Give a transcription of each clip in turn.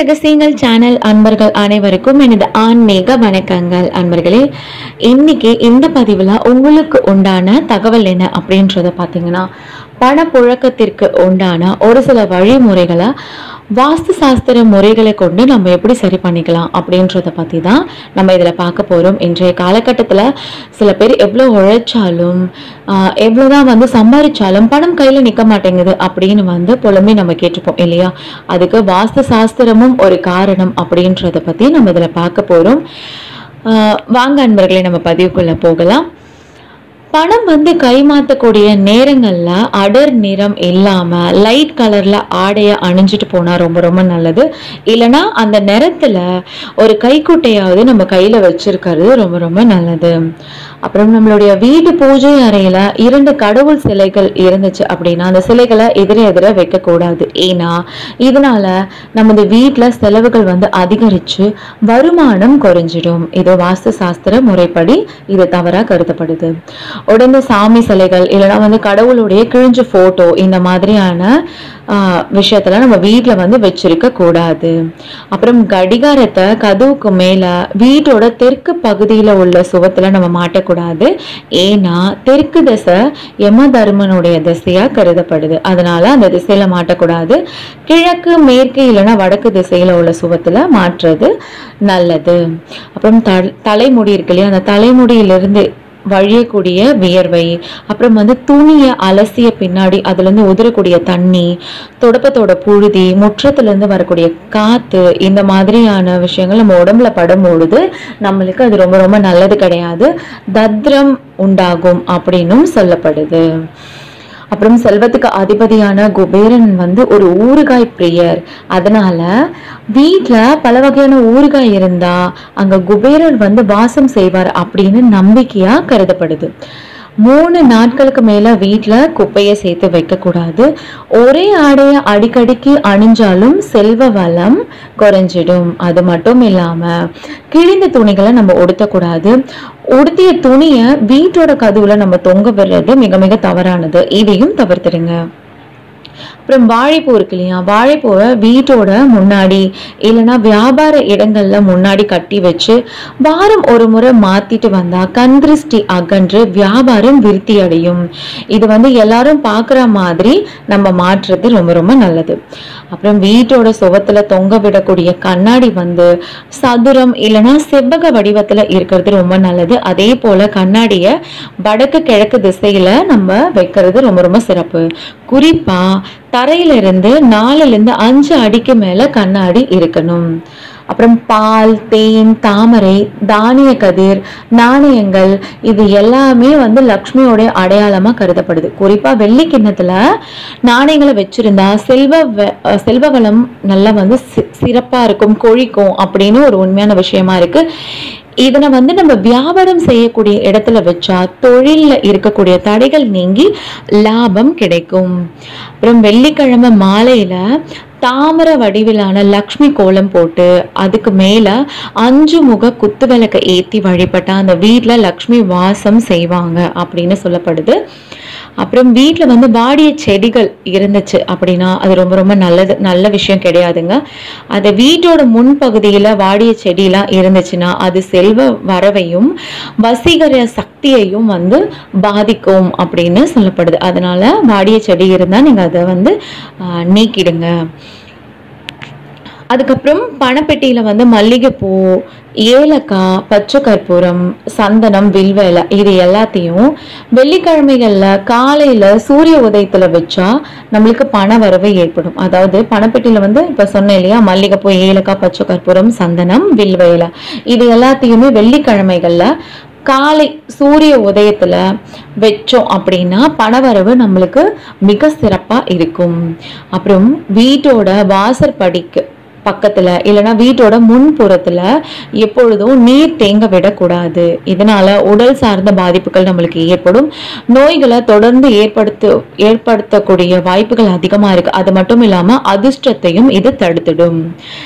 ரகசியங்கள் சேனல் அன்பர்கள் அனைவருக்கும் எனது ஆன்மீக வணக்கங்கள் அன்பர்களே இன்னைக்கு இந்த பதிவில் உங்களுக்கு உண்டான தகவல் என்ன அப்படின்றத பார்த்தீங்கன்னா பணப்புழக்கத்திற்கு உண்டான ஒரு சில வழிமுறைகளை வாஸ்து சாஸ்திர முறைகளை கொண்டு நம்ம எப்படி சரி பண்ணிக்கலாம் அப்படின்றத பற்றி தான் நம்ம இதில் பார்க்க போகிறோம் இன்றைய காலகட்டத்தில் சில பேர் எவ்வளோ உழைச்சாலும் ஆஹ், எவ்வளோதான் வந்து சம்பாதிச்சாலும் பணம் கையில் நிற்க மாட்டேங்குது அப்படின்னு வந்து புலம்பி நம்ம கேட்டிருப்போம் இல்லையா அதுக்கு வாஸ்து சாஸ்திரமும் ஒரு காரணம் அப்படின்றத பற்றி நம்ம இதில் பார்க்க போகிறோம் வாங்க அன்பர்களே நம்ம பதிவுக்குள்ளே போகலாம் பணம் வந்து கைமாத்தக்கூடிய நேரங்கள்ல அடர் நிறம் இல்லாம லைட் கலர்ல ஆடைய அணிஞ்சிட்டு போனா ரொம்ப ரொம்ப நல்லது இல்லைன்னா அந்த நிறத்துல ஒரு கைக்குட்டையாவது நம்ம கையில வச்சிருக்கிறது ரொம்ப ரொம்ப நல்லது அப்புறம் நம்மளுடைய வீட்டு பூஜை அறையில இரண்டு கடவுள் சிலைகள் இருந்துச்சு அப்படின்னா அந்த சிலைகளை எதிர எதிர வைக்கக்கூடாது ஏன்னா இதனால நமது வீட்டுல செலவுகள் வந்து அதிகரிச்சு வருமானம் குறைஞ்சிடும் இது வாஸ்து சாஸ்திர முறைப்படி இது தவறா கருதப்படுது உடனே சாமி சிலைகள் இல்லைன்னா வந்து கடவுளுடைய கிழிஞ்ச போட்டோ இந்த மாதிரியான ஆஹ், விஷயத்துல நம்ம வீட்டில் வந்து வச்சிருக்க கூடாது அப்புறம் கடிகாரத்தை கதவுக்கு மேல வீட்டோட தெற்கு பகுதியில உள்ள சுவத்துல நம்ம மாட்டக்கூடாது ஏன்னா தெற்கு திசை யம தர்மனுடைய திசையா கருதப்படுது அதனால அந்த திசையில மாட்டக்கூடாது கிழக்கு மேற்கு இல்லைன்னா வடக்கு திசையில உள்ள சுவத்துல மாற்றுறது நல்லது அப்புறம் த தலைமுடி இருக்கு இல்லையா அந்த தலைமுடியிலிருந்து வழியக்கூடிய வியர்வை அப்புறம் வந்து துணியை அலசிய பின்னாடி அதுல இருந்து உதிரக்கூடிய தண்ணி தொடப்பத்தோட புழுதி முற்றத்துல இருந்து வரக்கூடிய காத்து இந்த மாதிரியான விஷயங்கள் நம்ம உடம்புல படும் பொழுது நம்மளுக்கு அது ரொம்ப ரொம்ப நல்லது கிடையாது தத்ரம் உண்டாகும் அப்படின்னும் சொல்லப்படுது அப்புறம் செல்வத்துக்கு அதிபதியான குபேரன் வந்து ஒரு ஊறுகாய் பிரியர் அதனால வீட்ல பல வகையான ஊறுகாய் இருந்தா அங்க குபேரன் வந்து வாசம் செய்வார் அப்படின்னு நம்பிக்கையா கருதப்படுது மூணு நாட்களுக்கு மேல வீட்ல குப்பையை சேர்த்து வைக்கக்கூடாது ஒரே ஆடைய அடிக்கடிக்கு அணிஞ்சாலும் செல்வ வளம் குறைஞ்சிடும் அது மட்டும் இல்லாம கிழிந்த துணிகளை நம்ம உடுத்தக்கூடாது உடுத்திய துணியை வீட்டோட கதவுல நம்ம தொங்க விடுறது மிக மிக தவறானது இதையும் தவிர்த்துடுங்க அப்புறம் வாழைப்பூ இருக்கு இல்லையா வாழைப்பூவை வீட்டோட முன்னாடி இல்லைன்னா வியாபார இடங்கள்ல முன்னாடி கட்டி வச்சு வாரம் ஒரு முறை மாத்திட்டு வந்தா கந்திருஷ்டி அகன்று வியாபாரம் விருத்தி அடையும் இது வந்து எல்லாரும் பார்க்குற மாதிரி நம்ம மாற்றுறது ரொம்ப ரொம்ப நல்லது அப்புறம் வீட்டோட சுவத்துல தொங்க விடக்கூடிய கண்ணாடி வந்து சதுரம் இல்லைன்னா செவ்வக வடிவத்துல இருக்கிறது ரொம்ப நல்லது அதே போல கண்ணாடிய வடக்கு கிழக்கு திசையில நம்ம வைக்கிறது ரொம்ப ரொம்ப சிறப்பு குறிப்பா தரையில இருந்து நாலுல இருந்து அஞ்சு அடிக்கு மேல கண்ணாடி இருக்கணும் அப்புறம் பால் தேன் தாமரை தானிய கதிர் நாணயங்கள் இது எல்லாமே வந்து லக்ஷ்மியோடைய அடையாளமா கருதப்படுது குறிப்பா வெள்ளி கிண்ணத்துல நாணயங்களை வச்சிருந்தா செல்வ வ- அஹ் செல்வ வளம் நல்லா வந்து சி- சிறப்பா இருக்கும் கொழிக்கும் அப்படின்னு ஒரு உண்மையான விஷயமா இருக்கு இதனை வந்து நம்ம வியாபாரம் செய்யக்கூடிய இடத்துல வச்சா தொழில்ல இருக்கக்கூடிய தடைகள் நீங்கி லாபம் கிடைக்கும் அப்புறம் வெள்ளிக்கிழமை மாலையில தாமர வடிவிலான லக்ஷ்மி கோலம் போட்டு அதுக்கு மேல அஞ்சு முக குத்து விளக்க ஏத்தி வழிபட்டா அந்த வீட்ல லக்ஷ்மி வாசம் செய்வாங்க அப்படின்னு சொல்லப்படுது அப்புறம் வீட்டில் வந்து வாடிய செடிகள் இருந்துச்சு அப்படின்னா அது ரொம்ப ரொம்ப நல்லது நல்ல விஷயம் கிடையாதுங்க அது வீட்டோட முன்பகுதியில் வாடிய செடியெல்லாம் இருந்துச்சுன்னா அது செல்வ வரவையும் வசீகர சக்தியையும் வந்து பாதிக்கும் அப்படின்னு சொல்லப்படுது அதனால வாடிய செடி இருந்தால் நீங்கள் அதை வந்து ஆஹ், நீக்கிடுங்க அதுக்கப்புறம் பணப்பெட்டியில வந்து மல்லிகைப்பூ ஏலக்காய் பச்சை கற்பூரம் சந்தனம் வில்வேலை இது எல்லாத்தையும் வெள்ளிக்கிழமைகள்ல காலையில சூரிய உதயத்துல வச்சா நம்மளுக்கு பண வரவு ஏற்படும் அதாவது பணப்பெட்டியில வந்து இப்ப சொன்னேன் இல்லையா மல்லிகைப்பூ ஏலக்காய் பச்சை கற்பூரம் சந்தனம் வில்வேலை இது எல்லாத்தையுமே வெள்ளிக்கிழமைகள்ல காலை சூரிய உதயத்துல வச்சோம் அப்படின்னா பணவரவு நம்மளுக்கு மிக சிறப்பா இருக்கும் அப்புறம் வீட்டோட வாசற்படிக்கு பக்கத்துல இல்லைன்னா வீட்டோட முன்புறத்துல எப்பொழுதும் நீர் தேங்க விடக்கூடாது இதனால உடல் சார்ந்த பாதிப்புகள் நம்மளுக்கு ஏற்படும் நோய்களை தொடர்ந்து ஏற்படுத்த ஏற்படுத்தக்கூடிய வாய்ப்புகள் அதிகமா இருக்கு அது மட்டும் இல்லாம அதிர்ஷ்டத்தையும் இது தடுத்துடும்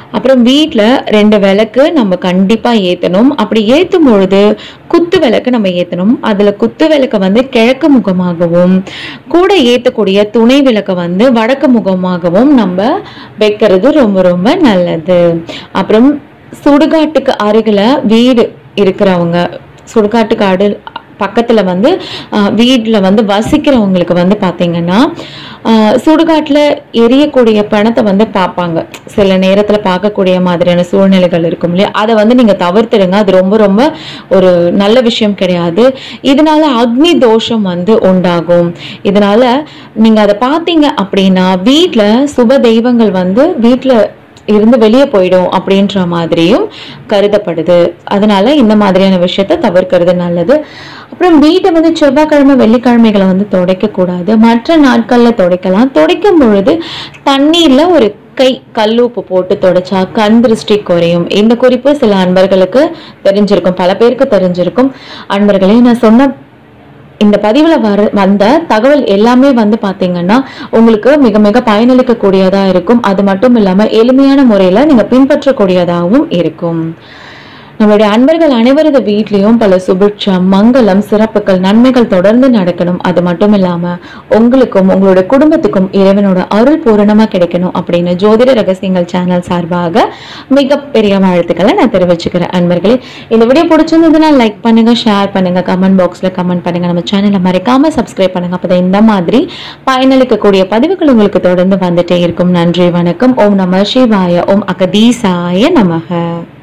அப்புறம் வீட்டில் ரெண்டு விளக்கு நம்ம கண்டிப்பாக ஏற்றணும் அப்படி ஏற்றும் பொழுது குத்து விளக்கு நம்ம ஏற்றணும் அதில் குத்து விளக்கை வந்து கிழக்கு முகமாகவும் கூட ஏற்றக்கூடிய துணை விளக்கை வந்து வடக்கு முகமாகவும் நம்ம வைக்கிறது ரொம்ப ரொம்ப நல்லது அப்புறம் சுடுகாட்டுக்கு அருகில் வீடு இருக்கிறவங்க சுடுகாட்டுக்கு அடு பக்கத்தில் வந்து வீட்டில் வந்து வசிக்கிறவங்களுக்கு வந்து பார்த்தீங்கன்னா ஆஹ் சுடுகாட்டில் எரியக்கூடிய பணத்தை வந்து பார்ப்பாங்க சில நேரத்தில் பார்க்கக்கூடிய மாதிரியான சூழ்நிலைகள் இருக்கும் இல்லையா அதை வந்து நீங்கள் தவிர்த்துடுங்க அது ரொம்ப ரொம்ப ஒரு நல்ல விஷயம் கிடையாது இதனால அக்னி தோஷம் வந்து உண்டாகும் இதனால நீங்கள் அதை பார்த்தீங்க அப்படின்னா வீட்டில் சுப தெய்வங்கள் வந்து வீட்டில் இருந்து வெளியே போயிடும் அப்படின்ற மாதிரியும் கருதப்படுது அதனால இந்த மாதிரியான விஷயத்த தவிர்க்கிறது நல்லது அப்புறம் வீட்டை வந்து செவ்வாய்க்கிழமை வெள்ளிக்கிழமைகளை வந்து துடைக்க கூடாது மற்ற நாட்கள்ல துடைக்கலாம் துடைக்கும் பொழுது தண்ணீர்ல ஒரு கை கல்லுப்பு போட்டு தொடச்சா கண் திருஷ்டி குறையும் இந்த குறிப்பு சில அன்பர்களுக்கு தெரிஞ்சிருக்கும் பல பேருக்கு தெரிஞ்சிருக்கும் அன்பர்களே நான் சொன்ன இந்த பதிவில் வர வந்த தகவல் எல்லாமே வந்து பார்த்தீங்கன்னா உங்களுக்கு மிக மிக பயனளிக்கக்கூடியதா இருக்கும் அது மட்டும் இல்லாமல் எளிமையான முறையில் நீங்கள் பின்பற்றக்கூடியதாகவும் இருக்கும் நம்மளுடைய அன்பர்கள் அனைவரது வீட்லேயும் பல சுபிட்சம் மங்களம் சிறப்புகள் நன்மைகள் தொடர்ந்து நடக்கணும் அது மட்டும் இல்லாம உங்களுக்கும் உங்களோட குடும்பத்துக்கும் இறைவனோட அருள் பூரணமா கிடைக்கணும் அப்படின்னு ஜோதிட ரகசியங்கள் சேனல் சார்பாக மிகப்பெரிய வாழ்த்துக்களை நான் தெரிவிச்சுக்கிறேன் அன்பர்களே இந்த வீடியோ பிடிச்சிருந்ததுன்னா லைக் பண்ணுங்க ஷேர் பண்ணுங்க கமெண்ட் பாக்ஸ்ல கமெண்ட் பண்ணுங்க நம்ம சேனலை மறக்காம சப்ஸ்கிரைப் பண்ணுங்க அப்பதான் இந்த மாதிரி பயனளிக்கக்கூடிய பதிவுகள் உங்களுக்கு தொடர்ந்து வந்துட்டே இருக்கும் நன்றி வணக்கம் ஓம் நம சிவாய ஓம் அகதீசாய நமக